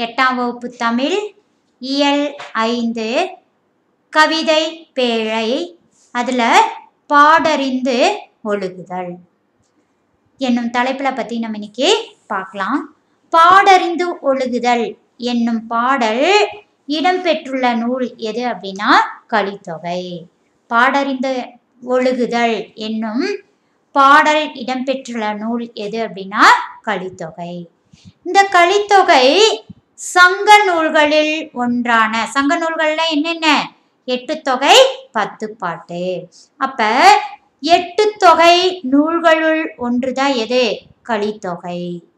எட்டாம் வகுப்பு தமிழ் இயல் ஐந்து கவிதை பேழை அதில் பாடறிந்து ஒழுகுதல் என்னும் தலைப்பில் பற்றி நம்ம இன்னைக்கு பார்க்கலாம் பாடறிந்து ஒழுகுதல் என்னும் பாடல் இடம்பெற்றுள்ள நூல் எது அப்படின்னா கலித்தொகை பாடறிந்து ஒழுகுதல் என்னும் பாடல் இடம்பெற்றுள்ள நூல் எது அப்படின்னா கலித்தொகை இந்த கலித்தொகை சங்க நூல்களில் ஒன்றான சங்க நூல்கள்ல என்னென்ன எட்டு தொகை பத்து பாட்டு அப்ப எட்டு தொகை நூல்களுள் ஒன்றுதான் எது கலித்தொகை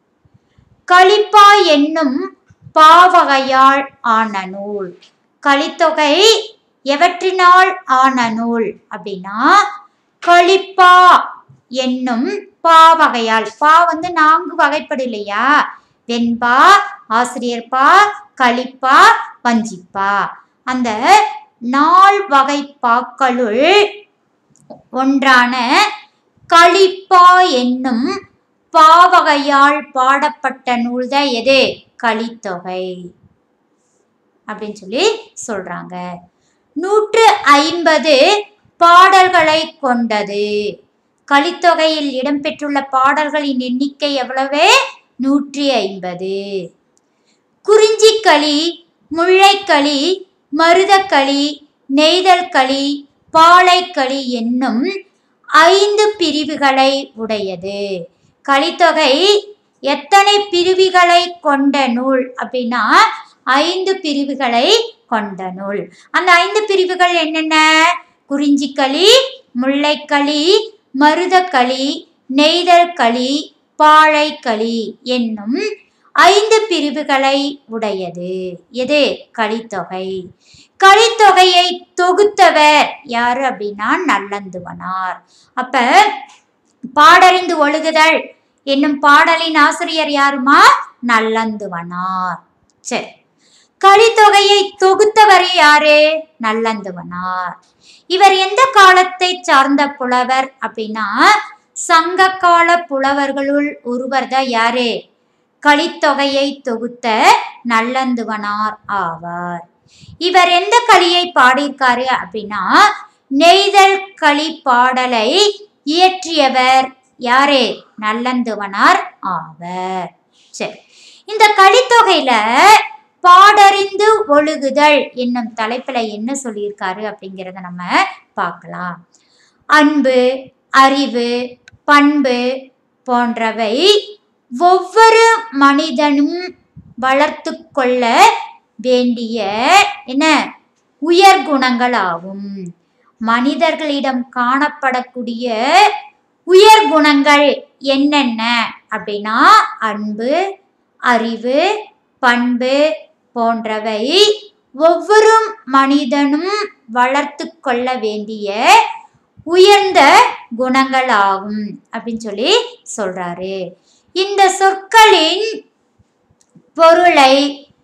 கலிப்பா என்னும் பாவகையால் ஆன நூல் கலித்தொகை எவற்றினால் ஆன நூல் அப்படின்னா கலிப்பா என்னும் பாவகையால் பா வந்து நான்கு வகைப்படு இல்லையா வெண்பா ஆசிரியர்பா கலிப்பா வஞ்சிப்பா அந்த நால் வகை பாக்களுள் ஒன்றான கலிப்பா என்னும் பாவகையால் பாடப்பட்ட நூல்தான் எது கலித்தொகை அப்படின்னு சொல்லி சொல்றாங்க நூற்று ஐம்பது பாடல்களை கொண்டது கலித்தொகையில் இடம்பெற்றுள்ள பாடல்களின் எண்ணிக்கை எவ்வளவு நூற்றி ஐம்பது குறிஞ்சிக்களி முல்லைக்களி மருதக்களி நெய்தல்களி பாலைக்களி என்னும் ஐந்து பிரிவுகளை உடையது கலித்தொகை எத்தனை பிரிவுகளை கொண்ட நூல் அப்படின்னா ஐந்து பிரிவுகளை கொண்ட நூல் அந்த ஐந்து பிரிவுகள் என்னென்ன குறிஞ்சிக்களி முல்லைக்களி மருதக்களி நெய்தல்களி பாழைக்களி என்னும் ஐந்து பிரிவுகளை உடையது எது கலித்தொகை கலித்தொகையை தொகுத்தவர் யாரு அப்படின்னா நல்லந்துவனார் அப்ப பாடறிந்து ஒழுகுதல் என்னும் பாடலின் ஆசிரியர் யாருமா நல்லந்துவனார் சரி கலித்தொகையை தொகுத்தவர் யாரு நல்லந்துவனார் இவர் எந்த காலத்தை சார்ந்த புலவர் அப்படின்னா சங்ககால புலவர்களுள் ஒருவர் தான் யாரு கலித்தொகையை தொகுத்த நல்லந்துவனார் ஆவார் இவர் எந்த களியை பாடியிருக்காரு அப்படின்னா நெய்தல் களி பாடலை இயற்றியவர் யாரு நல்லந்துவனார் ஆவர் சரி இந்த கலித்தொகையில பாடறிந்து ஒழுகுதல் என்னும் தலைப்புல என்ன சொல்லியிருக்காரு அப்படிங்கிறத நம்ம பார்க்கலாம் அன்பு அறிவு பண்பு போன்றவை ஒவ்வொரு மனிதனும் வளர்த்து கொள்ள வேண்டிய என்ன உயர் குணங்கள் ஆகும் மனிதர்களிடம் காணப்படக்கூடிய உயர் குணங்கள் என்னென்ன அப்படின்னா அன்பு அறிவு பண்பு போன்றவை ஒவ்வொரு மனிதனும் வளர்த்து கொள்ள வேண்டிய உயர்ந்த குணங்கள் ஆகும் அப்படின்னு சொல்லி சொல்றாரு இந்த சொற்களின் பொருளை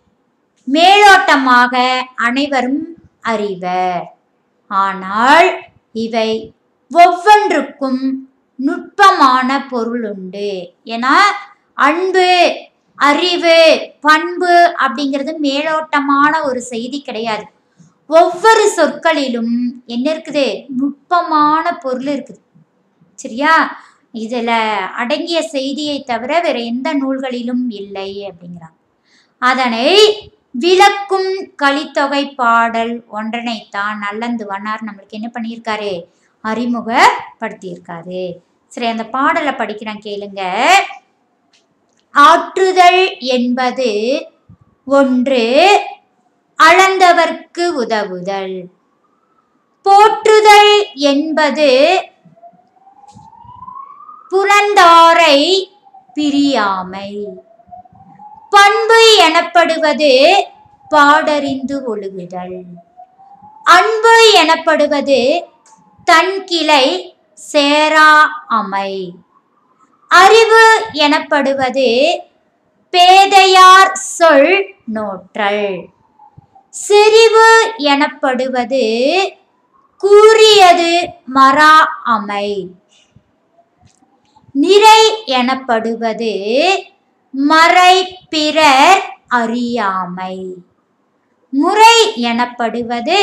மேலோட்டமாக அனைவரும் அறிவர் ஆனால் இவை ஒவ்வொன்றுக்கும் நுட்பமான பொருள் உண்டு ஏன்னா அன்பு அறிவு பண்பு அப்படிங்கிறது மேலோட்டமான ஒரு செய்தி கிடையாது ஒவ்வொரு சொற்களிலும் என்ன இருக்குது நுட்பமான பொருள் இருக்குது சரியா இதுல அடங்கிய செய்தியை தவிர வேற எந்த நூல்களிலும் இல்லை அப்படிங்கிறாங்க அதனை விளக்கும் கலித்தொகை பாடல் ஒன்றனைத்தான் நல்லந்து வண்ணார் நம்மளுக்கு என்ன பண்ணியிருக்காரு அறிமுகப்படுத்தியிருக்காரு சரி அந்த பாடலை படிக்கிறேன் கேளுங்க ஆற்றுதல் என்பது ஒன்று அளந்தவர்க்கு உதவுதல் போற்றுதல் என்பது புலந்தாரை பிரியாமை பண்பு எனப்படுவது பாடறிந்து ஒழுகுதல் அன்பு எனப்படுவது தன் கிளை சேரா அமை அறிவு எனப்படுவது பேதையார் சொல் நோற்றல் செறிவு எனப்படுவது கூறியது மரா அமை நிறை எனப்படுவது மறை பிறர் அறியாமை முறை எனப்படுவது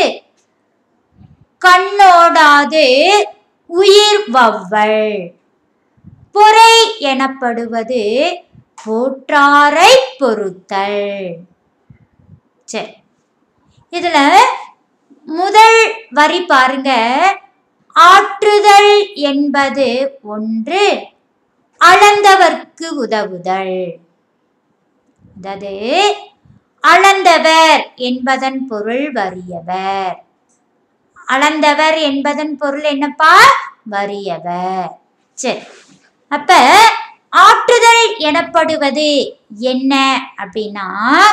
கண்ணோடாது உயிர் வவ்வல் பொறை எனப்படுவது போற்றாரை பொறுத்தல் சரி இதுல முதல் வரி பாருங்க ஆற்றுதல் என்பது ஒன்று அளந்தவர்க்கு உதவுதல் அதாவது அளந்தவர் என்பதன் பொருள் வறியவர் அளந்தவர் என்பதன் பொருள் என்னப்பா வறியவர் சரி அப்ப ஆற்றுதல் எனப்படுவது என்ன அப்படின்னா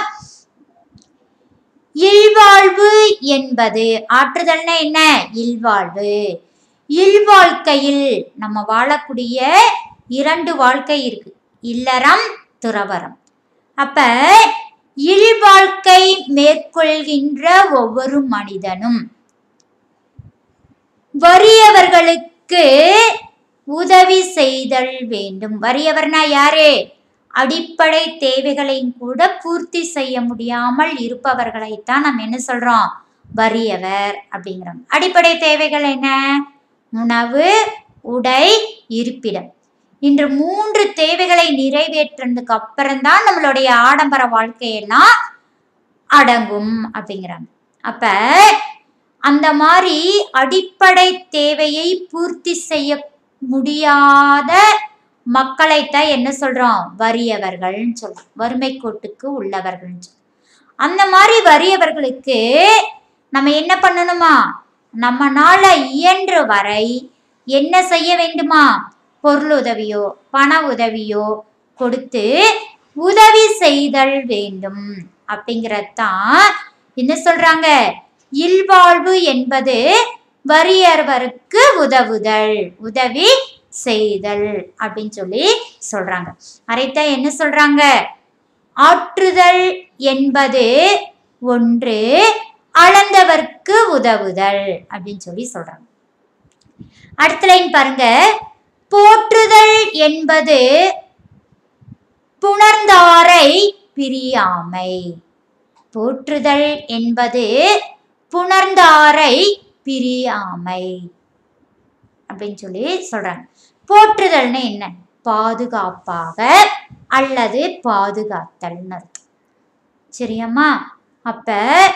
இல்வாழ்வு என்பது ஆற்றுதல்னா என்ன இல்வாழ்வு இல்வாழ்க்கையில் நம்ம வாழக்கூடிய இரண்டு வாழ்க்கை இருக்கு இல்லறம் துறவரம் அப்ப இல்வாழ்க்கை மேற்கொள்கின்ற ஒவ்வொரு மனிதனும் வறியவர்களுக்கு உதவி செய்தல் வேண்டும் வறியவர்னா யாரு அடிப்படை தேவைகளையும் கூட பூர்த்தி செய்ய முடியாமல் இருப்பவர்களைத்தான் நம்ம என்ன சொல்றோம் வறியவர் அப்படிங்கிறோம் அடிப்படை தேவைகள் என்ன உணவு உடை இருப்பிடம் இன்று மூன்று தேவைகளை நிறைவேற்றினதுக்கு அப்புறம்தான் நம்மளுடைய ஆடம்பர வாழ்க்கையெல்லாம் அடங்கும் அப்படிங்கிறாங்க அப்ப அந்த மாதிரி அடிப்படை தேவையை பூர்த்தி செய்ய முடியாத மக்களைத்தான் என்ன சொல்றோம் வறியவர்கள்னு சொல்றோம் வறுமை கோட்டுக்கு உள்ளவர்கள்னு சொல்றோம் அந்த மாதிரி வறியவர்களுக்கு நம்ம என்ன பண்ணணுமா நம்மனால இயன்ற வரை என்ன செய்ய வேண்டுமா பொருள் உதவியோ பண உதவியோ கொடுத்து உதவி செய்தல் வேண்டும் அப்படிங்கறதான் என்ன சொல்றாங்க இல்வாழ்வு என்பது வறியவருக்கு உதவுதல் உதவி செய்தல் அப்படின்னு சொல்லி சொல்றாங்க அதைத்தான் என்ன சொல்றாங்க ஆற்றுதல் என்பது ஒன்று அளந்தவர்க்கு உதவுதல் அப்படின்னு சொல்லி சொல்றாங்க அடுத்த லைன் பாருங்க போற்றுதல் என்பது புணர்ந்தாரை பிரியாமை போற்றுதல் என்பது புணர்ந்தாரை பிரியாமை அப்படின்னு சொல்லி சொல்றாங்க போற்றுதல்னு என்ன பாதுகாப்பாக அல்லது பாதுகாத்தல்னு அர்த்தம் சரியாம்மா அப்ப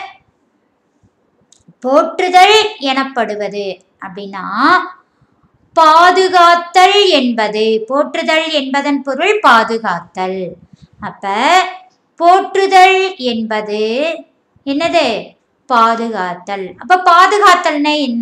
போற்றுதல் எனப்படுவது அப்படின்னா பாதுகாத்தல் என்பது போற்றுதல் என்பதன் பொருள் பாதுகாத்தல் அப்ப போற்றுதல் என்பது என்னது பாதுகாத்தல் அப்ப பாதுகாத்தல்னா என்ன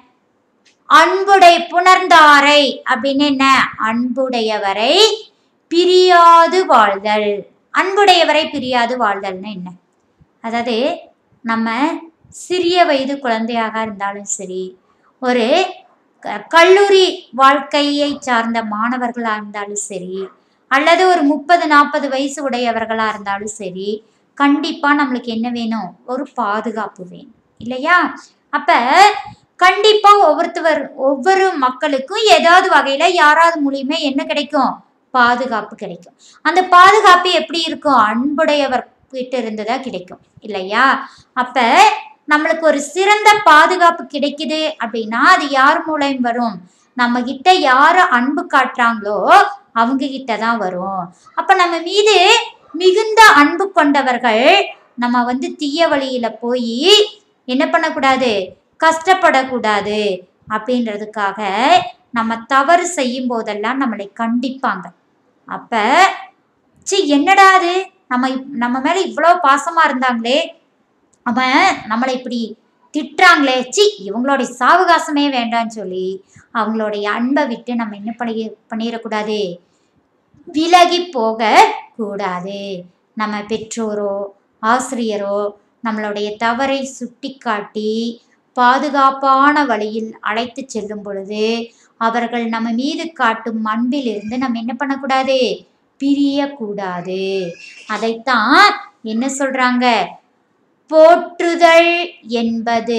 அன்புடை புணர்ந்தாரை அப்படின்னு என்ன அன்புடையவரை பிரியாது வாழ்தல் அன்புடையவரை பிரியாது வாழ்தல்னா என்ன அதாவது நம்ம சிறிய வயது குழந்தையாக இருந்தாலும் சரி ஒரு க- கல்லூரி வாழ்க்கையை சார்ந்த மாணவர்களாக இருந்தாலும் சரி அல்லது ஒரு முப்பது நாற்பது வயசு உடையவர்களாக இருந்தாலும் சரி கண்டிப்பாக நம்மளுக்கு என்ன வேணும் ஒரு பாதுகாப்பு வேணும் இல்லையா அப்போ கண்டிப்பாக ஒவ்வொருத்தவர் ஒவ்வொரு மக்களுக்கும் ஏதாவது வகையில் யாராவது மூலியமா என்ன கிடைக்கும் பாதுகாப்பு கிடைக்கும் அந்த பாதுகாப்பு எப்படி இருக்கும் அன்புடையவர் கிட்ட இருந்துதான் கிடைக்கும் இல்லையா அப்ப நம்மளுக்கு ஒரு சிறந்த பாதுகாப்பு கிடைக்குது அப்படின்னா அது யார் மூலம் வரும் நம்ம கிட்ட யாரு அன்பு காட்டுறாங்களோ அவங்க கிட்ட தான் வரும் அப்ப நம்ம மீது மிகுந்த அன்பு கொண்டவர்கள் நம்ம வந்து தீய வழியில போய் என்ன பண்ணக்கூடாது கஷ்டப்படக்கூடாது அப்படின்றதுக்காக நம்ம தவறு செய்யும் போதெல்லாம் நம்மளை கண்டிப்பாங்க அப்ப சி என்னடா அது நம்ம இப்- நம்ம மேல இவ்வளோ பாசமா இருந்தாங்களே அவன் நம்மளை இப்படி திட்டுறாங்களே சி இவங்களுடைய சாவகாசமே வேண்டாம்னு சொல்லி அவங்களுடைய அன்பை விட்டு நம்ம என்ன பண்ணி பண்ணிடக்கூடாது விலகி போக கூடாது நம்ம பெற்றோரோ ஆசிரியரோ நம்மளுடைய தவறை சுட்டிக்காட்டி பாதுகாப்பான வழியில் அழைத்து செல்லும் பொழுது அவர்கள் நம்ம மீது காட்டும் அன்பிலிருந்து நம்ம என்ன பண்ணக்கூடாது பிரியக்கூடாது அதைத்தான் என்ன சொல்றாங்க போற்றுதல் என்பது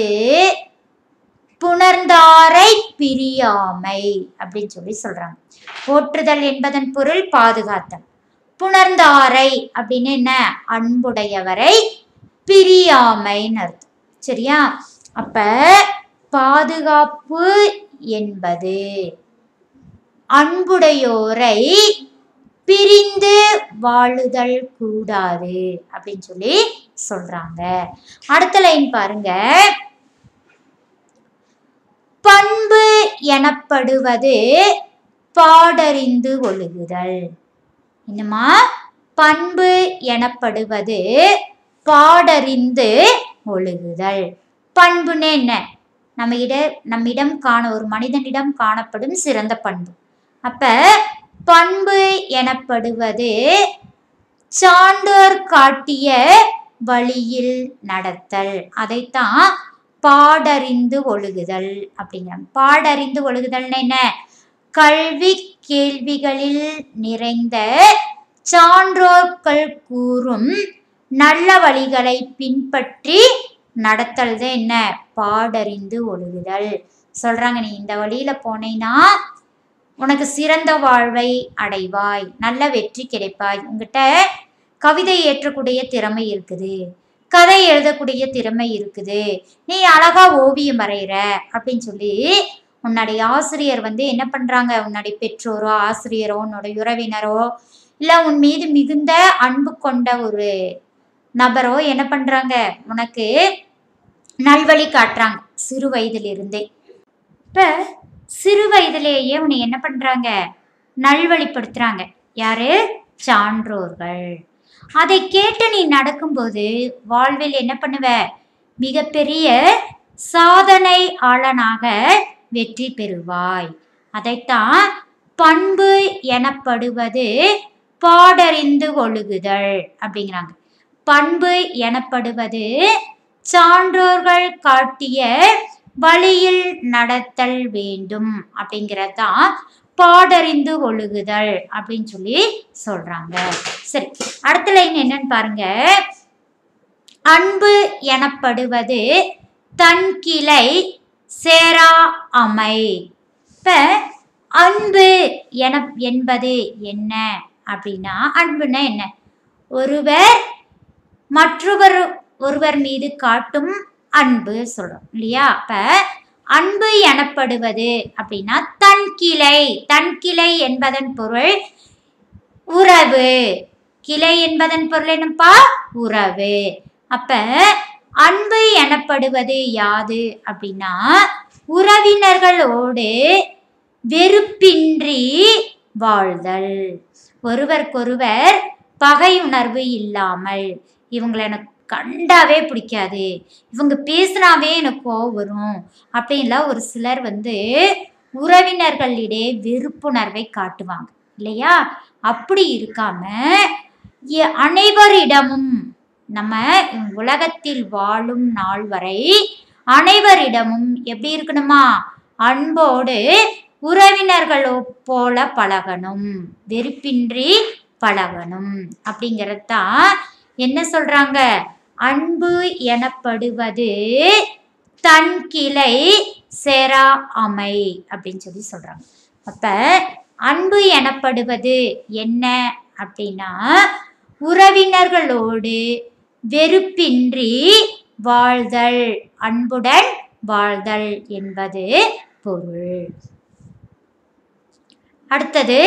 புணர்ந்தாரை பிரியாமை அப்படின்னு சொல்லி சொல்றாங்க போற்றுதல் என்பதன் பொருள் பாதுகாத்தல் புணர்ந்தாரை அப்படின்னு என்ன அன்புடையவரை பிரியாமைன்னு அர்த்தம் சரியா அப்ப பாதுகாப்பு என்பது அன்புடையோரை பிரிந்து வாழுதல் கூடாது அப்படின்னு சொல்லி சொல்றாங்க அடுத்த லைன் பாருங்க பண்பு எனப்படுவது பாடறிந்து ஒழுகுதல் என்னமா பண்பு எனப்படுவது பாடறிந்து ஒழுகுதல் பண்புன்னு என்ன நம்ம இட நம்மிடம் காண ஒரு மனிதனிடம் காணப்படும் சிறந்த பண்பு அப்ப பண்பு எனப்படுவது சான்றோர் காட்டிய வழியில் நடத்தல் அதைத்தான் பாடறிந்து ஒழுகுதல் அப்படிங்கிறாங்க பாடறிந்து ஒழுகுதல்னா என்ன கல்வி கேள்விகளில் நிறைந்த சான்றோர்கள் கூறும் நல்ல வழிகளை பின்பற்றி நடத்தல் தான் என்ன பாடறிந்து ஒழுகுதல் சொல்றாங்க நீ இந்த வழியில போனேன்னா உனக்கு சிறந்த வாழ்வை அடைவாய் நல்ல வெற்றி கிடைப்பாய் உங்ககிட்ட கவிதை ஏற்றக்கூடிய திறமை இருக்குது கதை எழுதக்கூடிய திறமை இருக்குது நீ அழகா ஓவியம் வரைகிற அப்படின்னு சொல்லி உன்னுடைய ஆசிரியர் வந்து என்ன பண்றாங்க உன்னுடைய பெற்றோரோ ஆசிரியரோ உன்னுடைய உறவினரோ இல்ல உன் மீது மிகுந்த அன்பு கொண்ட ஒரு நபரோ என்ன பண்றாங்க உனக்கு நல்வழி காட்டுறாங்க சிறு வயதிலிருந்தே இப்ப சிறு வயதிலேயே உன்னை என்ன பண்றாங்க நல்வழிப்படுத்துறாங்க யாரு சான்றோர்கள் அதை கேட்டு நீ நடக்கும்போது வாழ்வில் என்ன பண்ணுவ மிகப்பெரிய சாதனை ஆளனாக வெற்றி பெறுவாய் அதைத்தான் பண்பு எனப்படுவது பாடறிந்து ஒழுகுதல் அப்படிங்கிறாங்க பண்பு எனப்படுவது சான்றோர்கள் காட்டிய வழியில் நடத்தல் வேண்டும் அப்படிங்கிறதான் பாடறிந்து ஒழுகுதல் அப்படின்னு சொல்லி சொல்றாங்க சரி அடுத்த லைன் என்னன்னு பாருங்க அன்பு எனப்படுவது தன் கிளை சேரா அமை இப்ப அன்பு என என்பது என்ன அப்படின்னா அன்புன்னா என்ன ஒருவர் மற்றொரு ஒருவர் மீது காட்டும் அன்பு சொல்றோம் இல்லையா அப்ப அன்பு எனப்படுவது அப்படின்னா தன் கிளை தன் கிளை என்பதன் பொருள் உறவு கிளை என்பதன் பொருள் என்னப்பா உறவு அப்ப அன்பு எனப்படுவது யாது அப்படின்னா உறவினர்களோடு வெறுப்பின்றி வாழ்தல் ஒருவருக்கொருவர் பகை உணர்வு இல்லாமல் இவங்களை எனக்கு கண்டாவே பிடிக்காது இவங்க பேசினாவே எனக்கு கோவம் வரும் அப்படின்லாம் ஒரு சிலர் வந்து உறவினர்களிடையே வெறுப்புணர்வை காட்டுவாங்க இல்லையா அப்படி இருக்காம எ- அனைவரிடமும் நம்ம உலகத்தில் வாழும் நாள் வரை அனைவரிடமும் எப்படி இருக்கணுமா அன்போடு உறவினர்களோ போல பழகணும் வெறுப்பின்றி பழகணும் அப்படிங்கிறது தான் என்ன சொல்றாங்க அன்பு எனப்படுவது தன் கிளை சேரா அமை அப்படின்னு சொல்லி சொல்றாங்க அப்ப அன்பு எனப்படுவது என்ன அப்படின்னா உறவினர்களோடு வெறுப்பின்றி வாழ்தல் அன்புடன் வாழ்தல் என்பது பொருள் அடுத்தது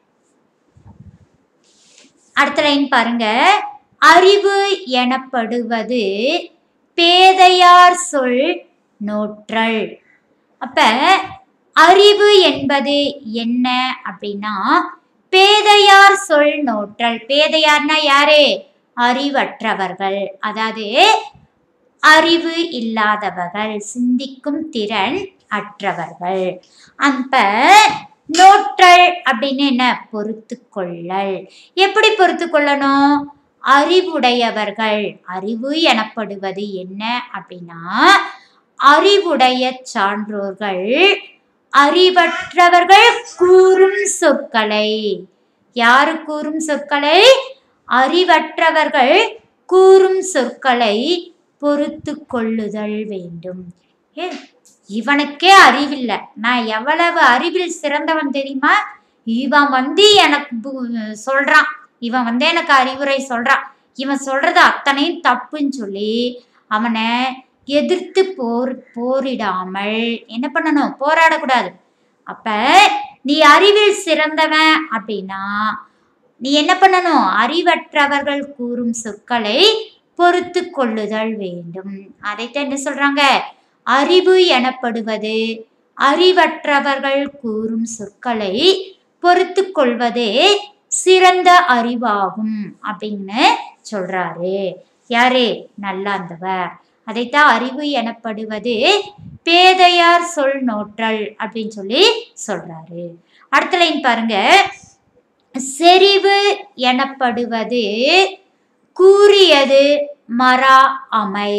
அடுத்த லைன் பாருங்க அறிவு எனப்படுவது பேதையார் சொல் நோற்றல் அப்ப அறிவு என்பது என்ன அப்படின்னா பேதையார் சொல் நோற்றல் பேதையார்னா யாரு அறிவற்றவர்கள் அதாவது அறிவு இல்லாதவர்கள் சிந்திக்கும் திறன் அற்றவர்கள் அப்ப நோற்றல் அப்படின்னு என்ன பொறுத்து கொள்ளல் எப்படி பொறுத்து கொள்ளணும் அறிவுடையவர்கள் அறிவு எனப்படுவது என்ன அப்படின்னா அறிவுடைய சான்றோர்கள் அறிவற்றவர்கள் கூறும் சொற்களை யாரு கூறும் சொற்களை அறிவற்றவர்கள் கூறும் சொற்களை பொறுத்து கொள்ளுதல் வேண்டும் ஏ இவனுக்கே அறிவில்லை நான் எவ்வளவு அறிவில் சிறந்தவன் தெரியுமா இவன் வந்து எனக்கு பு- சொல்றான் இவன் வந்து எனக்கு அறிவுரை சொல்றான் இவன் சொல்றது அத்தனையும் தப்புன்னு சொல்லி அவனை எதிர்த்து போர் போரிடாமல் என்ன பண்ணணும் போராடக்கூடாது அப்ப நீ அறிவில் சிறந்தவன் அப்படின்னா நீ என்ன பண்ணணும் அறிவற்றவர்கள் கூறும் சொற்களை பொறுத்து கொள்ளுதல் வேண்டும் அதைத்தான் என்ன சொல்றாங்க அறிவு எனப்படுவது அறிவற்றவர்கள் கூறும் சொற்களை பொறுத்து கொள்வதே சிறந்த அறிவாகும் அப்படின்னு சொல்றாரு யாரு நல்லாந்தவர் அதைத்தான் அறிவு எனப்படுவது பேதையார் சொல் நோற்றல் அப்படின்னு சொல்லி சொல்றாரு அடுத்த லைன் பாருங்க செறிவு எனப்படுவது கூறியது மரா அமை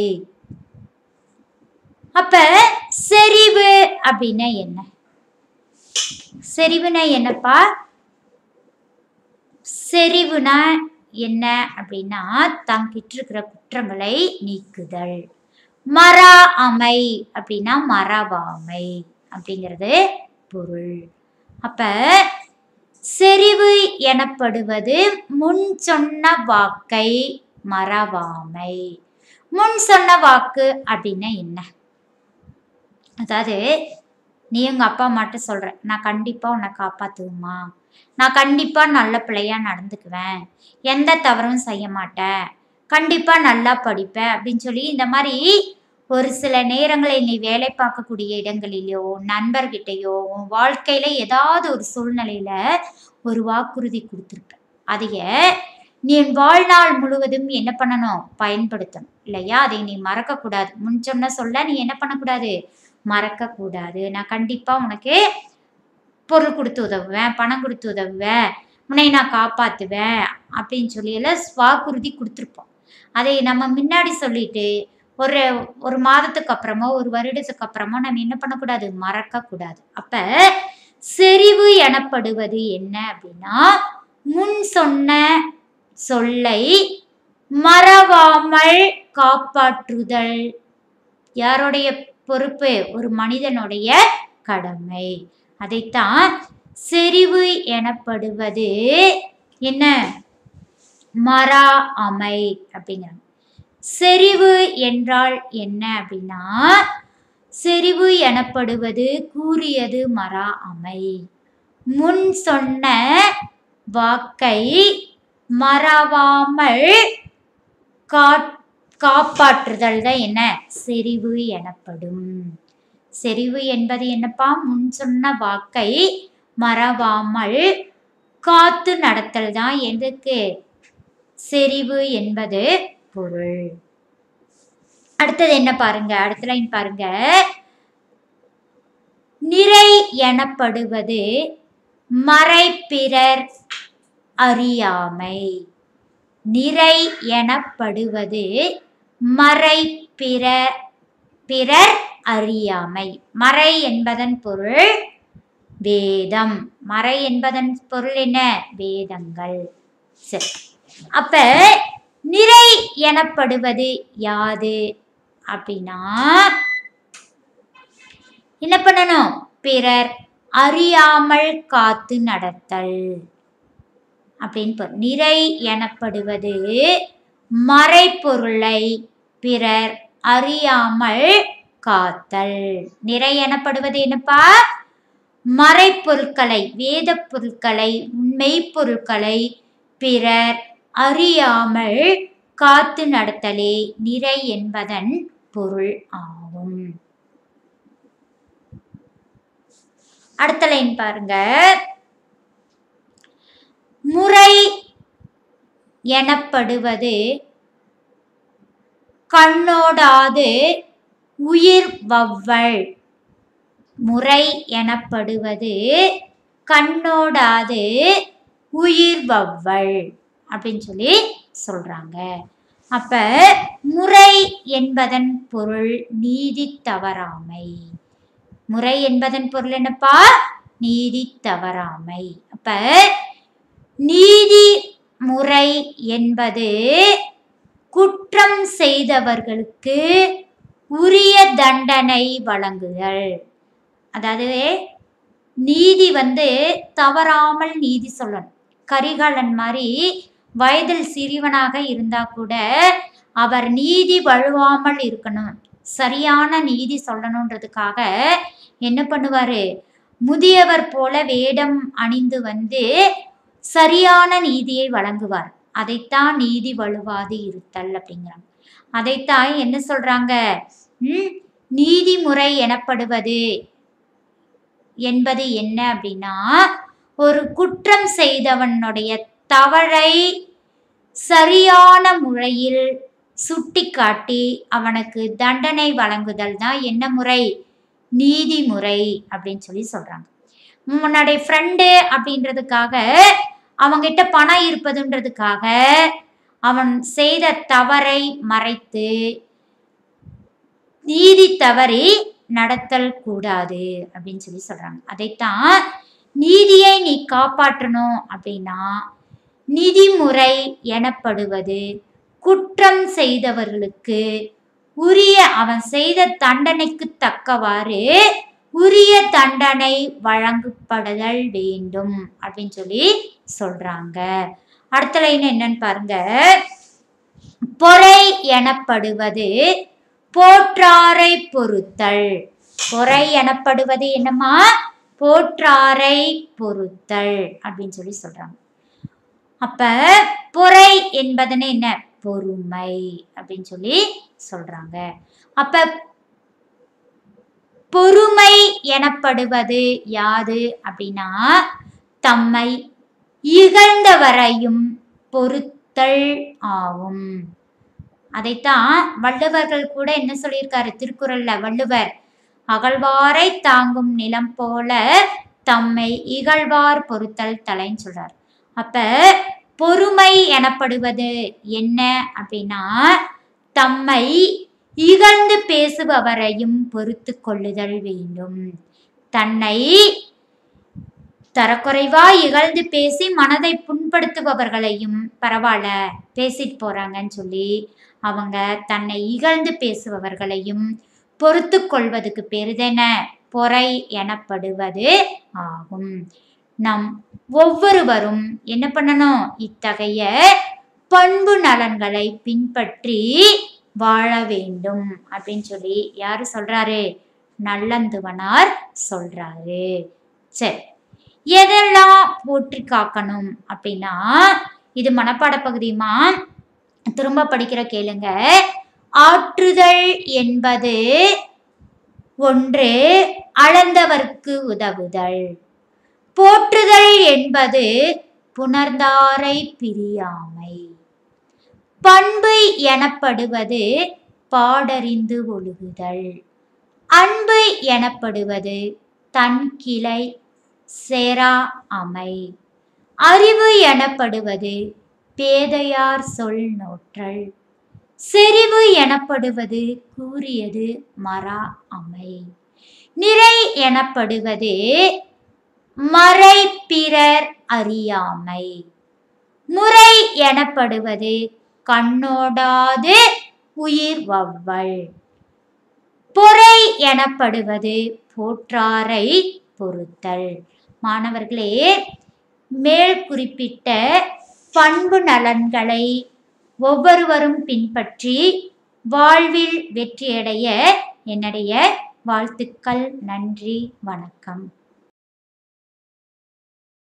அப்ப செறிவு அப்படின்னா என்ன செறிவுனா என்னப்பா செறிவுனா என்ன அப்படின்னா தங்கிட்டு இருக்கிற குற்றங்களை நீக்குதல் மரா அமை அப்படின்னா மறவாமை அப்படிங்கிறது பொருள் அப்ப செறிவு எனப்படுவது முன் சொன்ன வாக்கை மறவாமை முன் சொன்ன வாக்கு அப்படின்னா என்ன அதாவது நீ உங்க அப்பா அம்மாட்ட சொல்ற நான் கண்டிப்பா உன்னை காப்பாத்துவேம்மா நான் கண்டிப்பா நல்ல பிள்ளையா நடந்துக்குவேன் எந்த தவறும் செய்ய மாட்டேன் கண்டிப்பா நல்லா படிப்பேன் அப்படின்னு சொல்லி இந்த மாதிரி ஒரு சில நேரங்களில் நீ வேலை பார்க்கக்கூடிய இடங்களிலோ நண்பர்கிட்டயோ உன் வாழ்க்கையில ஏதாவது ஒரு சூழ்நிலையில ஒரு வாக்குறுதி கொடுத்துருப்ப அதைய நீ என் வாழ்நாள் முழுவதும் என்ன பண்ணணும் பயன்படுத்தணும் இல்லையா அதை நீ மறக்கக்கூடாது முன் சொன்ன சொல்ல நீ என்ன பண்ணக்கூடாது மறக்கக்கூடாது நான் கண்டிப்பா உனக்கு பொருள் கொடுத்து உதவுவேன் பணம் கொடுத்து உதவுவேன் உன்னை நான் காப்பாத்துவேன் அப்படின்னு சொல்லி எல்லாம் வாக்குறுதி கொடுத்துருப்போம் அதை நம்ம முன்னாடி சொல்லிட்டு ஒரு ஒரு மாதத்துக்கு அப்புறமோ ஒரு வருடத்துக்கு அப்புறமோ நம்ம என்ன பண்ணக்கூடாது மறக்கக்கூடாது அப்ப செறிவு எனப்படுவது என்ன அப்படின்னா முன் சொன்ன சொல்லை மறவாமல் காப்பாற்றுதல் யாருடைய பொறுப்பு ஒரு மனிதனுடைய கடமை அதைத்தான் செறிவு எனப்படுவது என்ன மரா அமை அப்படிங்கிறாங்க செறிவு என்றால் என்ன அப்படின்னா செறிவு எனப்படுவது கூறியது மரா அமை முன் சொன்ன வாக்கை மறவாமல் காட் காப்பாற்றுதல் தான் என்ன செறிவு எனப்படும் செறிவு என்பது என்னப்பா முன் சொன்ன வாக்கை மறவாமல் காத்து நடத்தல் தான் எதுக்கு செறிவு என்பது பொருள் அடுத்தது என்ன பாருங்க அடுத்த லைன் பாருங்க நிறை எனப்படுவது மறைப்பிறர் அறியாமை நிறை எனப்படுவது மறைப்பிற பிறர் அறியாமை மறை என்பதன் பொருள் வேதம் மறை என்பதன் பொருள் என்ன வேதங்கள் சரி அப்ப நிறை எனப்படுவது யாது அப்படின்னா என்ன பண்ணணும் பிறர் அறியாமல் காத்து நடத்தல் அப்படின்னு பொருள். நிறை எனப்படுவது மறைப்பொருளை பிறர் அறியாமல் காத்தல் நிறை எனப்படுவது என்னப்பா மறைப்பொருட்களை வேத பொருட்களை உண்மை பொருட்களை பிறர் அறியாமல் காத்து நடத்தலே நிறை என்பதன் பொருள் ஆகும் அடுத்த லைன் பாருங்க முறை எனப்படுவது கண்ணோடாது உயிர் வவ்வல் முறை எனப்படுவது கண்ணோடாது உயிர் வவ்வல் அப்படின்னு சொல்லி சொல்றாங்க அப்ப முறை என்பதன் பொருள் நீதி தவறாமை முறை என்பதன் பொருள் என்னப்பா நீதி தவறாமை அப்ப நீதி முறை என்பது குற்றம் செய்தவர்களுக்கு உரிய தண்டனை வழங்குதல் அதாவது நீதி வந்து தவறாமல் நீதி சொல்லணும் கரிகாலன் மாதிரி வயதில் சிறியவனாக இருந்தா கூட அவர் நீதி வழுவாமல் இருக்கணும் சரியான நீதி சொல்லணுன்றதுக்காக என்ன பண்ணுவாரு முதியவர் போல வேடம் அணிந்து வந்து சரியான நீதியை வழங்குவார் அதைத்தான் நீதி வழுவாது இருத்தல் அப்படிங்கிறாங்க அதைத்தான் என்ன சொல்றாங்க ம் நீதிமுறை எனப்படுவது என்பது என்ன அப்படின்னா ஒரு குற்றம் செய்தவனுடைய தவறை சரியான முறையில் சுட்டிக்காட்டி அவனுக்கு தண்டனை வழங்குதல் தான் என்ன முறை நீதிமுறை அப்படின்னு சொல்லி சொல்றாங்க முன்னாடி ஃப்ரெண்டு அப்படின்றதுக்காக அவங்கிட்ட பணம் இருப்பதுன்றதுக்காக அவன் செய்த தவறை மறைத்து நீதி தவறி நடத்தல் கூடாது அப்படின்னு சொல்லி சொல்றாங்க அதைத்தான் நீதியை நீ காப்பாற்றணும் அப்படின்னா நிதிமுறை எனப்படுவது குற்றம் செய்தவர்களுக்கு உரிய அவன் செய்த தண்டனைக்கு தக்கவாறு உரிய தண்டனை வழங்கப்படுதல் வேண்டும் அப்படின்னு சொல்லி சொல்றாங்க அடுத்த லைன் என்னன்னு பாருங்க பொறை எனப்படுவது போற்றாரை பொறுத்தல் பொறை எனப்படுவது என்னமா போற்றாரை பொறுத்தல் அப்படின்னு சொல்லி சொல்றாங்க அப்ப பொறை என்பதுன்னு என்ன பொறுமை அப்படின்னு சொல்லி சொல்றாங்க அப்ப பொறுமை எனப்படுவது யாது அப்படின்னா தம்மை இகழ்ந்தவரையும் பொறுத்தல் ஆகும் அதைத்தான் வள்ளுவர்கள் கூட என்ன சொல்லியிருக்காரு திருக்குறள்ல வள்ளுவர் அகழ்வாரை தாங்கும் நிலம் போல தம்மை இகழ்வார் பொறுத்தல் தலைன்னு சொல்றார் அப்ப பொறுமை எனப்படுவது என்ன அப்படின்னா தம்மை இகழ்ந்து பேசுபவரையும் பொறுத்து கொள்ளுதல் வேண்டும் தன்னை தரக்குறைவா இகழ்ந்து பேசி மனதை புண்படுத்துபவர்களையும் பரவாயில்ல பேசிட்டு போறாங்கன்னு சொல்லி அவங்க தன்னை இகழ்ந்து பேசுபவர்களையும் பொறுத்து கொள்வதுக்கு பெரிதென பொறை எனப்படுவது ஆகும் நம் ஒவ்வொருவரும் என்ன பண்ணணும் இத்தகைய பண்பு நலன்களை பின்பற்றி வாழ வேண்டும் அப்படின்னு சொல்லி யாரு சொல்றாரு நல்லந்துவனார் சொல்றாரு சரி எதெல்லாம் போற்றி காக்கணும் அப்படின்னா இது மனப்பாட பகுதியுமா திரும்ப படிக்கிற கேளுங்க ஆற்றுதல் என்பது ஒன்று அளந்தவர்க்கு உதவுதல் போற்றுதல் என்பது புணர்ந்தாரை பிரியாமை பண்பு எனப்படுவது பாடறிந்து ஒழுகுதல் அன்பு எனப்படுவது தன் கிளை சேரா அமை அறிவு எனப்படுவது பேதையார் சொல் நோற்றல் செறிவு எனப்படுவது கூறியது மரா அமை நிறை எனப்படுவது மறை பிறர் அறியாமை முறை எனப்படுவது கண்ணோடாது உயிர் வவ்வல் பொறை எனப்படுவது போற்றாரை பொறுத்தல் மாணவர்களே மேல் குறிப்பிட்ட பண்பு நலன்களை ஒவ்வொருவரும் பின்பற்றி வாழ்வில் வெற்றியடைய என்னுடைய வாழ்த்துக்கள் நன்றி வணக்கம்